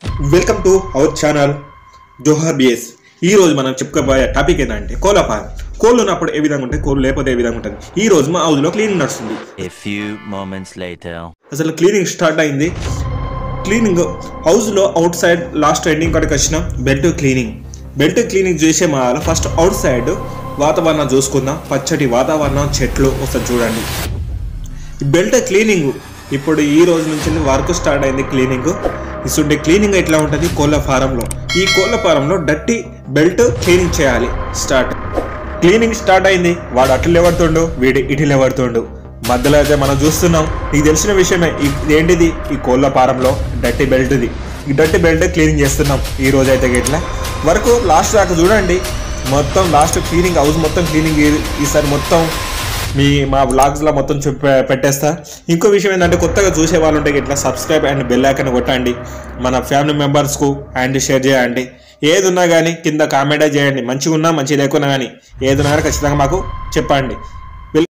Welcome to our channel Johar BS ఈ రోజు మనం చెప్పుకోబోయే టాపిక్ ఏంటంటే కోళ్ళ ఫారం కోళ్ళు ఉన్నప్పుడు ఏ విధంగా ఉంటాయి కోళ్ళు లేకపోతే ఏ విధంగా ఉంటుంది ఈ రోజు మా హౌస్లో క్లీనింగ్ నడుస్తుంది A few moments later. అసలు క్లీనింగ్ స్టార్ట్ అయింది క్లీనింగ్ హౌస్లో అవుట్ సైడ్ లాస్ట్ ఎండింగ్ కాడికి వచ్చిన బెల్ట్ క్లీనింగ్ బెల్ట్ క్లీనింగ్ చేసే మా ఫస్ట్ అవుట్ సైడ్ వాతావరణం చూసుకుందాం పచ్చటి వాతావరణం చెట్లు ఒకసారి చూడండి ఈ బెల్ట్ క్లీనింగ్ ఇప్పుడు ఈ రోజు నుంచి వర్క్ స్టార్ట్ అయింది క్లీనింగ్ ఇస్తుంటే క్లీనింగ్ ఎట్లా ఉంటుంది కోళ్ళ ఫారంలో ఈ కోళ్ళ ఫారంలో డట్టి బెల్ట్ క్లీనింగ్ చేయాలి స్టార్ట్ క్లీనింగ్ స్టార్ట్ అయింది వాడు అట్లు లేవడుతుండు వీడు ఇటు లేవడుతుండు మధ్యలో అయితే మనం చూస్తున్నాం నీకు తెలిసిన విషయమే ఈ- ఇదేంటిది ఈ కోళ్ళ ఫారంలో డట్టి బెల్ట్ది ఈ డట్టి బెల్ట్ క్లీనింగ్ చేస్తున్నాం ఈ రోజు అయితే ఇట్లా వరకు లాస్ట్ దాకా చూడండి మొత్తం లాస్ట్ క్లీనింగ్ హౌస్ మొత్తం క్లీనింగ్ ఈసారి మొత్తం మీ మా వ్లాగ్స్లో మొత్తం చెప్ప పెట్టేస్తా ఇంకో విషయం ఏంటంటే కొత్తగా చూసే వాళ్ళు ఉంటే ఇట్లా సబ్స్క్రైబ్ అండ్ బెల్ ఐకాన్ కొట్టండి మన ఫ్యామిలీ మెంబర్స్కు అండ్ షేర్ చేయండి ఏది ఉన్నా కానీ కింద కామెంట్ చేయండి మంచిగా ఉన్నా మంచి లేకున్నా కానీ ఏది ఉన్నా కానీ ఖచ్చితంగా మాకు చెప్పండి